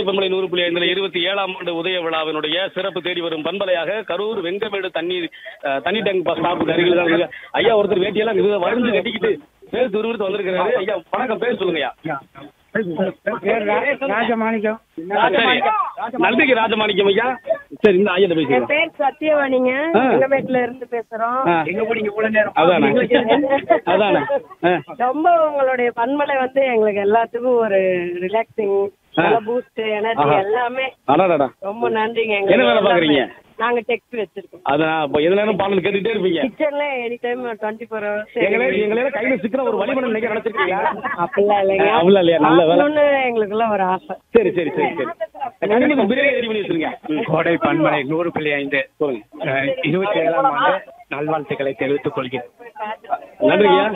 பண்பலை நூறு புள்ளி ஐந்துல இருபத்தி ஏழாம் ஆண்டு உதய விழாவினுடைய சிறப்பு தேடி வரும் பண்பலையாக கரூர் வெங்கமேடு தண்ணீர் அஹ், தண்ணி டேங்க் ஸ்டாப் அருகில் தான் இருக்கு. ஐயா ஒருத்தர் வேட்டியெல்லாம் இது வருந்து கட்டிக்கிட்டு பேர் துருவிட்டு வந்திருக்கிறாரு ஐயா வணக்கம் பேர் சொல்லுங்க ஐயா ராஜமாணிக்கம் ஆ, சரி நன்றிக்கு ராஜமாணிக்கம் ஐயா சரி இந்த ஐயா என் பேசுங்க பேர் சத்யவாணிங்க ஆ. எங்க வீட்டுல இருந்து பேசுறோம் ஆ. அதானே அதானே ஆ. ரொம்ப உங்களுடைய பண்பலை வந்து எங்களுக்கு எல்லாத்துக்கும் ஒரு ரிலாக்ஸிங் நல்ல பூஸ்ட் எனர்ஜி ஆஹா. எல்லாமே அடாடாடா ரொம்ப நன்றிங்க என்ன வேலை பாக்குறீங்க? நாங்க டெக்ஸ்ட் வச்சிருக்கோம் அதான் அப்ப எது நேரம் பாடல் கேட்டுட்டே இருப்பீங்க கிச்சன்ல எனி டைம் டுவெண்ட்டி ஃபோர் எங்களே ஹவர்ஸ் எங்களே கையில சிக்கிற ஒரு வழிபடம் நினைக்க நினைச்சிருக்கீங்களா அப்படிலாம் இல்லைங்க அப்படிலாம் இல்லையா? நல்ல வேலை. பார்க்கணும்னு எங்களுக்குள்ள ஒரு ஆசை சரி சரி சரி சரி கண்டிப்பா பிரியாணி ரெடி பண்ணி வச்சிருங்க ம். கோடை பண்பலை நூறு புள்ளி ஐந்து சொல்லுங்க அஹ், இருபத்தி ஏழாம் ஆண்டு நல்வாழ்த்துக்களை தெரிவித்துக் கொள்கிறேன் நன்றிங்கய்யா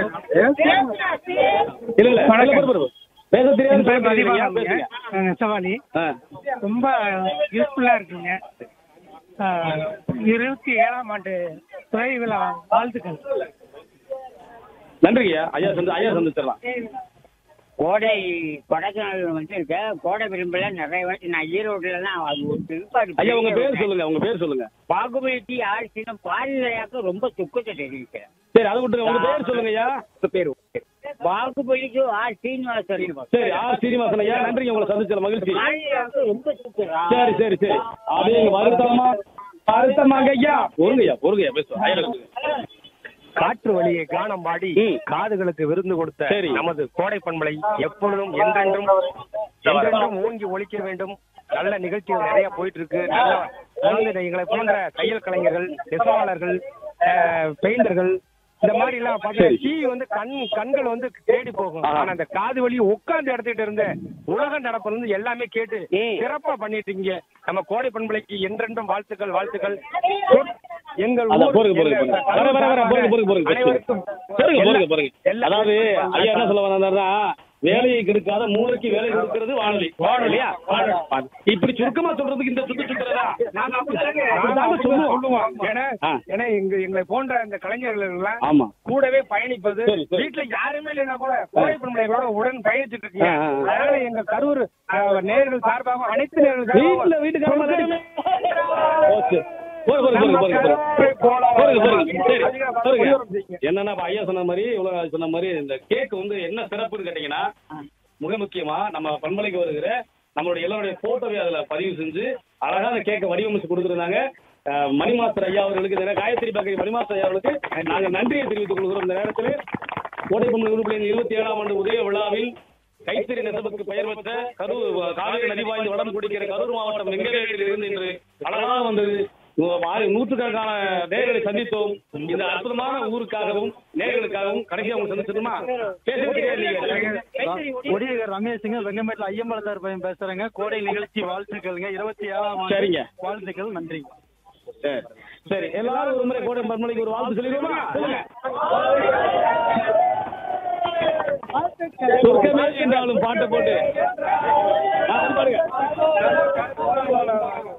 இல்ல இல்ல இல்ல, பொறு, பொறு, பொறு. பேச தெரியாது என் பேர் பேசுங்க மதிவாணன் பேசுங்க அஹ், சவாலி ஆ. ரொம்ப யூஸ்ஃபுல்லா இருக்குங்க அஹ், இருபத்தி ஏழாம் ஆண்டு துறை விழா வாழ்த்துக்கள் நன்றிங்கய்யா ஐயா சந்தி ஐயா சந்திச்சிடலாம் கோடை கொடைக்கானல் வந்து இருக்க கோடை விரும்பல நிறைய வாட்டி நான் ஈரோடுல தான் அது ஒரு திருப்பாடு ஐயா உங்க பேர் சொல்லுங்க உங்க பேர் சொல்லுங்க பாகுபலி ஆர்சினம் பாலிலையாக்க ரொம்ப துக்கத்தை தெரிவிக்கிறேன் சரி அதை விட்டுருங்க உங்க பேர் சொல்லுங்க ஐயா பேர் பாகுபலிக்கு ஆர் சீனிவாசன் சரி ஆ சீனிவாசன் ஐயா நன்றிங்க உங்களை சந்திச்சல மகிழ்ச்சி பாலிலையாக்க ரொம்ப துக்கிறா சரி சரி சரி அப்படியே வருத்தமா வருத்தமாங்க ஐயா பொறுங்க ஐயா பொறுங்க ஐயா பேசுவோம் ஐயா பேசுங்க. காற்று வழியை கானம் பாடி ம். காதுகளுக்கு விருந்து கொடுத்த சரி. நமது கோடை பண்பலை எப்பொழுதும் என்றென்றும் என்றென்றும் ஓங்கி ஒழிக்க வேண்டும் நல்ல நிகழ்ச்சிகள் நிறைய போயிட்டு இருக்கு நல்ல அதாவது எங்களை போன்ற தையல் கலைஞர்கள் நெசவாளர்கள் அஹ், பெயிண்டர்கள் இந்த மாதிரி எல்லாம் பாத்தீங்கன்னா டிவி வந்து கண் கண்கள் வந்து தேடி போகும் ஆஹா. ஆனா அந்த காது வழி உட்கார்ந்து இடத்துக்கிட்ட இருந்த உலக நடப்பு வந்து எல்லாமே கேட்டு ம். சிறப்பா பண்ணிட்டு இருக்கீங்க நம்ம கோடை பண்பலைக்கு என்றென்றும் வாழ்த்துக்கள் வாழ்த்துக்கள் எங்கள் அதான் ஊர், பொறுங்க பொறுங்க எங்கள் பொறுங்க வர வர வர பொறுங்க பொறுங்க பொறுங்க அனைவருக்கும் பொறுங்க பொறுங்க எல்லா- பொறுங்க எல்லா- அதாவது ஐயா என்ன சொல்ல வந்தாருன்னா வேலையை கெடுக்காத மூளைக்கு வேலை கொடுக்கிறது வானொலி வானொலி இல்லையா இப்படி சுருக்கமா சொல்றதுக்கு இந்த சுத்து சுத்துறதா நாங்க அப்படித்தாங்க அப்படிதாங்க சொல்லுவோம். சொல்லுவோம். ஏன்னா ஆ. ஏன்னா எங்க எங்களை போன்ற இந்த கலைஞர்கள் எல்லாம் ஆமா கூடவே பயணிப்பது சரி, சரி. வீட்டுல யாருமே இல்லைன்னா கூட கோடை பண்பலைகளோட உடன் பயணிச்சுட்டு இருக்கீங்க ஆ, ஆ, ஆ. அதனால எங்க கரூர் அஹ், நேயர்கள் சார்பாக அனைத்து நேயர்கள் வீட்டுல வீட்டுக்காரங்க okay bore bore bore bore bore போருங்க போருங்க சரி போருங்க என்னன்னா இப்ப ஐயா சொன்ன மாதிரி இவ்வளவு சொன்ன மாதிரி இந்த கேக் வந்து என்ன சிறப்புன்னு கேட்டீங்கன்னா மிக முக்கியமா நம்ம பண்பலைக்கு வருகிற நம்மளுடைய எல்லாருடைய போட்டோவை அதுல பதிவு செஞ்சு அழகான கேக்கை வடிவமைச்சு கொடுத்துருந்தாங்க அஹ், மணிமாஸ்டர் ஐயா அவர்களுக்கு இந்த நேரம் காயத்ரி பக்கரி மணிமாஸ்டர் ஐயா அவர்களுக்கு நாங்க நன்றியை தெரிவித்துக் கொள்கிறோம் இந்த நேரத்தில் கோடை பொங்கல் உறுப்பினர் இருபத்தி ஏழாம் ஆண்டு உதய விழாவில் கைத்தறி நெசவுக்கு பெயர் பெற்ற கரூர் காவிரி நதி வாய்ந்து வடம் குடிக்கிற கரூர் மாவட்டம் வெங்கடேரியில் இருந்து இன்று அழகாக வந்தது ஆறு- நூற்றுக்கணக்கான நேர்களை சந்தித்தோம் இந்த அற்புதமான ஊருக்காகவும் நேர்களுக்காகவும் கடைசியாக அவங்க சந்திச்சிருமா பேச தெரியாது ஒடியர் ரமேஷுங்க வெங்கமேட்டில் ஐயம்பலத்தார் பையன் பேசுறேங்க கோடை நிகழ்ச்சி வாழ்த்துக்கள்ங்க இருபத்தி ஏழாம் ஆண்டு சரிங்க. வாழ்த்துக்கள் நன்றி சரி சரி எல்லாரும் ஒரு முறை கோடை பன்மலைக்கு ஒரு வாழ்த்து சொல்லிடுவோமா சொல்லுங்க சொர்க்கமே என்றாலும் பாட்டை போட்டு ஆ, அது பாருங்க